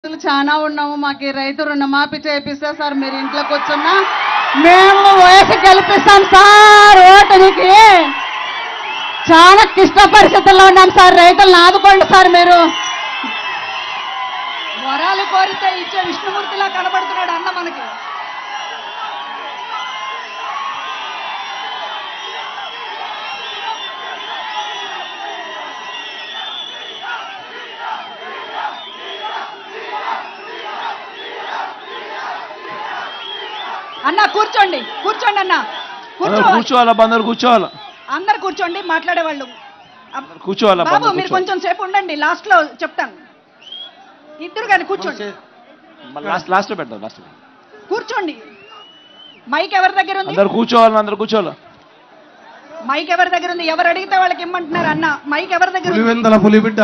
రోజులు చాలా ఉన్నాము మాకు ఈ రైతు రుణమాఫీ చేపిస్తే సార్ మీరు ఇంట్లో కూర్చున్నా మేము వయసు గెలిపిస్తాం సార్ ఓటునికి చాలా క్లిష్ట పరిస్థితుల్లో ఉన్నాం సార్ రైతులను ఆదుకోండి సార్ మీరు వరాలు కోరితే ఇచ్చే విష్ణుమూర్తిలా కనబడుతున్నాడు అన్న మనకి అన్న కూర్చోండి కూర్చోండి అన్న అందరు కూర్చో కూర్చోవాలా అందరు కూర్చోవాలా అందరు కూర్చోండి మాట్లాడేవాళ్ళు అబ్- కూర్చోవాలా బాబు అందరు మీరు కూర్చోవాలి. కొంచెం సేపు ఉండండి లాస్ట్ లో చెప్తాను ఇద్దరు కానీ కూర్చోండి మళ్ళీ లాస్ట్ లాస్ట్ పెడతాం లాస్ట్ కూర్చోండి మైక్ ఎవరి దగ్గర ఉంది అందరు కూర్చోవాలి అందరు కూర్చోవాలా మైక్ ఎవరి దగ్గర ఉంది ఎవరు అడిగితే వాళ్ళకి ఇమ్మంటున్నారు అన్న మైక్ ఎవరి దగ్గర ఉంది పులివెందల పులిబిడ్డ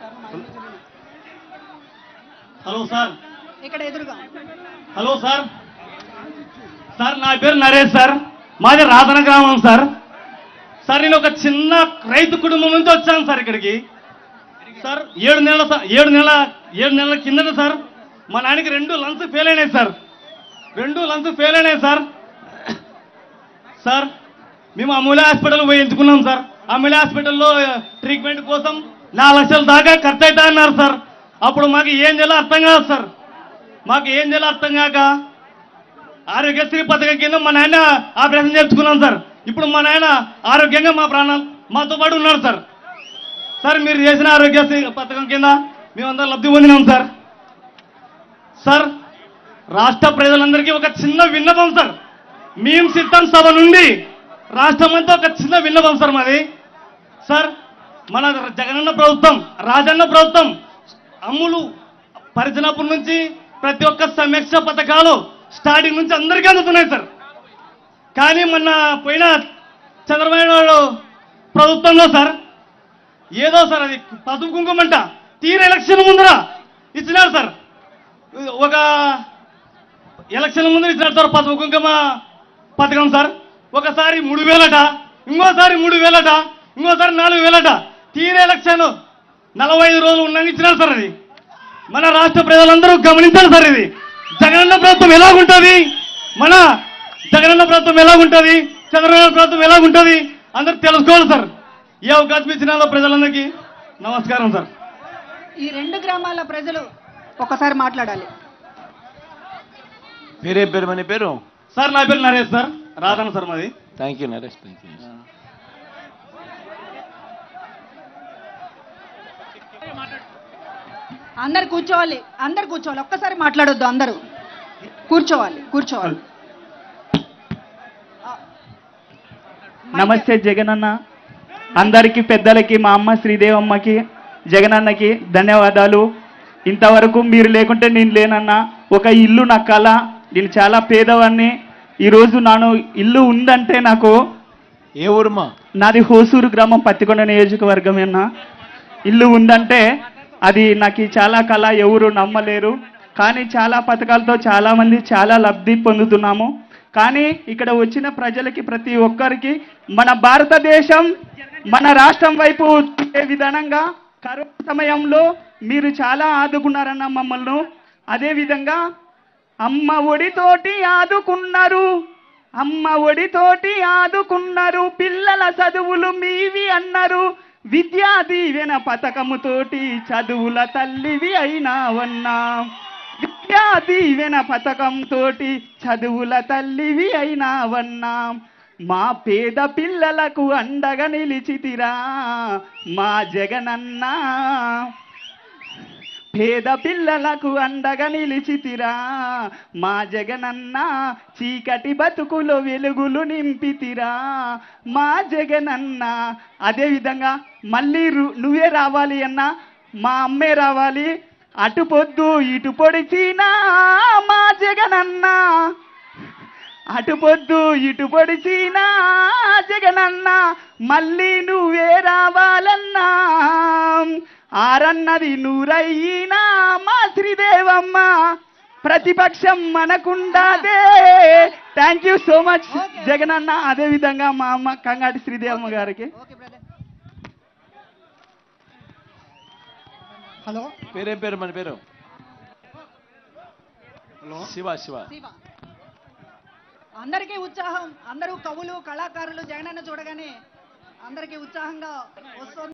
హలో సార్ ఇక్కడ ఎదురుగా హలో సార్ సార్ నా పేరు నరేష్ సార్ మాది రాధన గ్రామం సార్ సార్ నేను ఒక చిన్న రైతు కుటుంబం నుంచి వచ్చాను సార్ ఇక్కడికి సార్ ఏడు నెలల స- ఏడు నెలల ఏడు నెలల కిందట సార్ మా నాన్నకి రెండు లంగ్స్ ఫెయిల్ అయినాయి సార్ రెండు లంగ్స్ ఫెయిల్ అయినాయి సార్ సార్ మేము అమూల్య హాస్పిటల్ పోయి ఎంచుకున్నాం సార్ అమూల్య హాస్పిటల్లో ట్రీట్మెంట్ కోసం నాలుగు లక్షల దాకా ఖర్చు అవుతా అన్నారు సార్ అప్పుడు మాకు ఏం చేయాలో అర్థం కాదు సార్ మాకు ఏం చేయాలో అర్థం కాక ఆరోగ్యశ్రీ పథకం కింద మా నాయన ఆపరేషన్ చేర్చుకున్నాం సార్ ఇప్పుడు మా నాయన ఆరోగ్యంగా మా ప్రాణాలు మాతో పాటు ఉన్నారు సార్ సార్ మీరు చేసిన ఆరోగ్యశ్రీ పథకం కింద మేమందరం లబ్ధి పొందినాం సార్ సార్ రాష్ట్ర ప్రజలందరికీ ఒక చిన్న విన్నపం సార్ మేము సిద్ధం సభ నుండి రాష్ట్రమంతా ఒక చిన్న విన్నపం సార్ మాది సార్ మన జగనన్న ప్రభుత్వం రాజన్న ప్రభుత్వం అమ్ములు పరిచినప్పటి నుంచి ప్రతి ఒక్క సమీక్ష పథకాలు స్టార్టింగ్ నుంచి అందరికీ అందుతున్నాయి సార్ కానీ మొన్న పోయిన చంద్రబాబు నాయుడు ప్రభుత్వంలో సార్ ఏదో సార్ అది పసుపు కుంకుమంట తీర ఎలక్షన్ ముందర ఇచ్చినారు సార్ ఒక ఎలక్షన్ ముందు ఇచ్చినారు సార్ పసుపు కుంకుమ పథకం సార్ ఒకసారి మూడు వేలట ఇంకోసారి మూడు వేలట ఇంకోసారి నాలుగు వేలట తీర ఎలక్షన్ నలభై ఐదు రోజులు ఉన్నాక ఇచ్చినారు సార్ అది మన రాష్ట్ర ప్రజలందరూ గమనించాలి సార్ ఇది జగనన్న ప్రభుత్వం ఎలాగుంటుంది మన జగనన్న ప్రభుత్వం ఎలాగుంటుంది చంద్రబాబు ప్రభుత్వం ఎలాగుంటుంది అందరూ తెలుసుకోవాలి సార్ ఏ అవకాశం ఇచ్చిన ప్రజలందరికీ నమస్కారం సార్ ఈ రెండు గ్రామాల ప్రజలు ఒకసారి మాట్లాడాలి పేరేం పేరు మన పేరు సార్ నా పేరు నరేష్ సార్ రాధన సార్ మాది thank you Naresh thank you అందరు కూర్చోవాలి అందరు కూర్చోవాలి ఒక్కసారి మాట్లాడొద్దు అందరూ కూర్చోవాలి కూర్చోవాలి నమస్తే జగనన్న అందరికీ పెద్దలకి మా అమ్మ శ్రీదేవమ్మకి జగనన్నకి ధన్యవాదాలు ఇంతవరకు మీరు లేకుంటే నేను లేనన్నా ఒక ఇల్లు నా కళ నేను చాలా పేదవాడిని ఈరోజు నాను ఇల్లు ఉందంటే నాకు ఏ ఊరుమా నాది హోసూరు గ్రామం పత్తికొండ నియోజకవర్గమేనా ఇల్లు ఉందంటే అది నాకు చాలా కళ ఎవరు నమ్మలేరు కానీ చాలా పథకాలతో చాలా మంది చాలా లబ్ధి పొందుతున్నాము కానీ ఇక్కడ వచ్చిన ప్రజలకి ప్రతి ఒక్కరికి మన భారతదేశం మన రాష్ట్రం వైపు చూసే విధానంగా కరోనా సమయంలో మీరు చాలా ఆదుకున్నారన్న మమ్మల్ని అదే విధంగా అమ్మ ఒడితోటి ఆదుకున్నారు అమ్మ ఒడితోటి ఆదుకున్నారు పిల్లల చదువులు మీవి అన్నారు విద్యా దీవెన పథకముతోటి చదువుల తల్లివి అయినావన్నా విద్యా దీవెన పథకంతోటి చదువుల తల్లివి అయినావన్నా మా పేద పిల్లలకు అండగా నిలిచితిరా మా జగనన్నా పేద పిల్లలకు అండగా నిలిచితిరా మా జగనన్న చీకటి బతుకులో వెలుగులు నింపితిరా మా జగనన్న అదే విధంగా మళ్ళీ రు- నువ్వే రావాలి అన్న మా అమ్మే రావాలి అటు పొద్దు ఇటు పొడిచినా మా జగనన్న అటు పొద్దు ఇటు పొడిచినా జగనన్న మళ్ళీ నువ్వే రావాలన్నా ఆరన్నది నూరయ్యినా మా శ్రీదేవమ్మ ప్రతిపక్షం మనకుండాదే థ్యాంక్ యూ సో మచ్ జగనన్న అదే విధంగా మా అమ్మ కంగాటి శ్రీదేవమ్మ గారికి హలో పేరేం పేరు మన పేరు మండలం శివ శివ శివ అందరికీ ఉత్సాహం అందరూ కవులు కళాకారులు జగనన్న చూడగానే అందరికీ ఉత్సాహంగా వస్తుంది